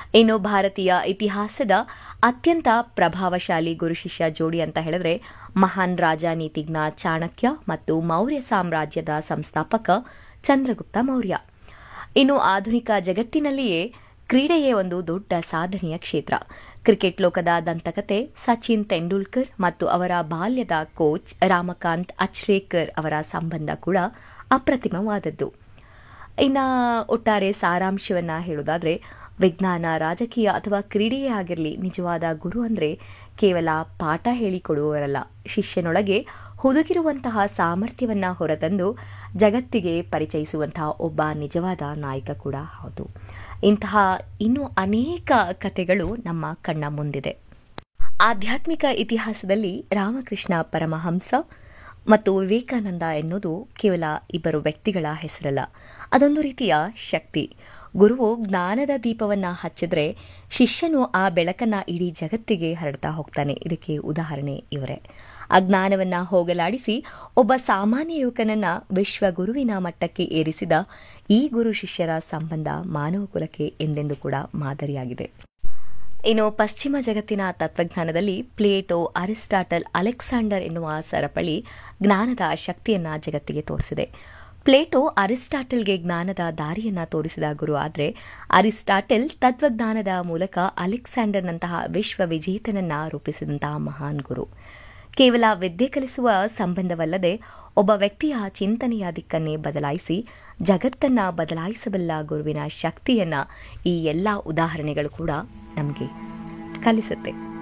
ಇನ್ನು ಭಾರತೀಯ ಇತಿಹಾಸದ ಅತ್ಯಂತ ಪ್ರಭಾವಶಾಲಿ ಗುರು ಶಿಷ್ಯ ಜೋಡಿ ಅಂತ ಹೇಳಿದ್ರೆ ಮಹಾನ್ ರಾಜ ನೀತಿಜ್ಞ ಚಾಣಕ್ಯ ಮತ್ತು ಮೌರ್ಯ ಸಾಮ್ರಾಜ್ಯದ ಸಂಸ್ಥಾಪಕ ಚಂದ್ರಗುಪ್ತ ಮೌರ್ಯ ಇನ್ನು ಆಧುನಿಕ ಜಗತ್ತಿನಲ್ಲಿಯೇ ಕ್ರೀಡೆಯೇ ಒಂದು ದೊಡ್ಡ ಸಾಧನೆಯ ಕ್ಷೇತ್ರ ಕ್ರಿಕೆಟ್ ಲೋಕದ ದಂತಕತೆ ಸಚಿನ್ ತೆಂಡೂಲ್ಕರ್ ಮತ್ತು ಅವರ ಬಾಲ್ಯದ ಕೋಚ್ ರಾಮಕಾಂತ್ ಅಚ್ರೇಕರ್ ಅವರ ಸಂಬಂಧ ಕೂಡ ಅಪ್ರತಿಮವಾದದ್ದು ಇನ್ನು ಒಟ್ಟಾರೆ ಸಾರಾಂಶವನ್ನ ಹೇಳೋದಾದ್ರೆ ವಿಜ್ಞಾನ ರಾಜಕೀಯ ಅಥವಾ ಕ್ರೀಡೆಯೇ ಆಗಿರಲಿ ನಿಜವಾದ ಗುರು ಅಂದರೆ ಕೇವಲ ಪಾಠ ಹೇಳಿಕೊಡುವವರಲ್ಲ ಶಿಷ್ಯನೊಳಗೆ ಹುದುಗಿರುವಂತಹ ಸಾಮರ್ಥ್ಯವನ್ನ ಹೊರತಂದು ಜಗತ್ತಿಗೆ ಪರಿಚಯಿಸುವಂತಹ ಒಬ್ಬ ನಿಜವಾದ ನಾಯಕ ಕೂಡ ಹೌದು ಇಂತಹ ಇನ್ನೂ ಅನೇಕ ಕಥೆಗಳು ನಮ್ಮ ಕಣ್ಣ ಮುಂದಿದೆ ಆಧ್ಯಾತ್ಮಿಕ ಇತಿಹಾಸದಲ್ಲಿ ರಾಮಕೃಷ್ಣ ಪರಮಹಂಸ ಮತ್ತು ವಿವೇಕಾನಂದ ಎನ್ನುವುದು ಕೇವಲ ಇಬ್ಬರು ವ್ಯಕ್ತಿಗಳ ಹೆಸರಲ್ಲ ಅದೊಂದು ರೀತಿಯ ಶಕ್ತಿ ಗುರುವು ಜ್ಞಾನದ ದೀಪವನ್ನ ಹಚ್ಚಿದ್ರೆ ಶಿಷ್ಯನು ಆ ಬೆಳಕನ್ನ ಇಡೀ ಜಗತ್ತಿಗೆ ಹರಡ್ತಾ ಹೋಗ್ತಾನೆ ಇದಕ್ಕೆ ಉದಾಹರಣೆ ಇವರೇ ಅಜ್ಞಾನವನ್ನ ಹೋಗಲಾಡಿಸಿ ಒಬ್ಬ ಸಾಮಾನ್ಯ ಯುವಕನನ್ನ ವಿಶ್ವ ಗುರುವಿನ ಮಟ್ಟಕ್ಕೆ ಏರಿಸಿದ ಈ ಗುರು ಶಿಷ್ಯರ ಸಂಬಂಧ ಮಾನವ ಕುಲಕ್ಕೆ ಎಂದೆಂದು ಕೂಡ ಮಾದರಿಯಾಗಿದೆ ಇನ್ನು ಪಶ್ಚಿಮ ಜಗತ್ತಿನ ತತ್ವಜ್ಞಾನದಲ್ಲಿ ಪ್ಲೇಟೋ ಅರಿಸ್ಟಾಟಲ್ ಅಲೆಕ್ಸಾಂಡರ್ ಎನ್ನುವ ಸರಪಳಿ ಜ್ಞಾನದ ಶಕ್ತಿಯನ್ನ ಜಗತ್ತಿಗೆ ತೋರಿಸಿದೆ ಪ್ಲೇಟೋ ಅರಿಸ್ಟಾಟಲ್ಗೆ ಜ್ಞಾನದ ದಾರಿಯನ್ನ ತೋರಿಸಿದ ಗುರು ಆದರೆ ಅರಿಸ್ಟಾಟಲ್ ತತ್ವಜ್ಞಾನದ ಮೂಲಕ ಅಲೆಕ್ಸಾಂಡರ್ನಂತಹ ವಿಶ್ವ ವಿಜೇತನನ್ನ ರೂಪಿಸಿದಂತಹ ಮಹಾನ್ ಗುರು ಕೇವಲ ವಿದ್ಯೆ ಕಲಿಸುವ ಸಂಬಂಧವಲ್ಲದೆ ಒಬ್ಬ ವ್ಯಕ್ತಿಯ ಚಿಂತನೆಯ ದಿಕ್ಕನ್ನೇ ಬದಲಾಯಿಸಿ ಜಗತ್ತನ್ನ ಬದಲಾಯಿಸಬಲ್ಲ ಗುರುವಿನ ಶಕ್ತಿಯನ್ನ ಈ ಎಲ್ಲ ಉದಾಹರಣೆಗಳು ಕೂಡ ನಮಗೆ ಕಲಿಸುತ್ತೆ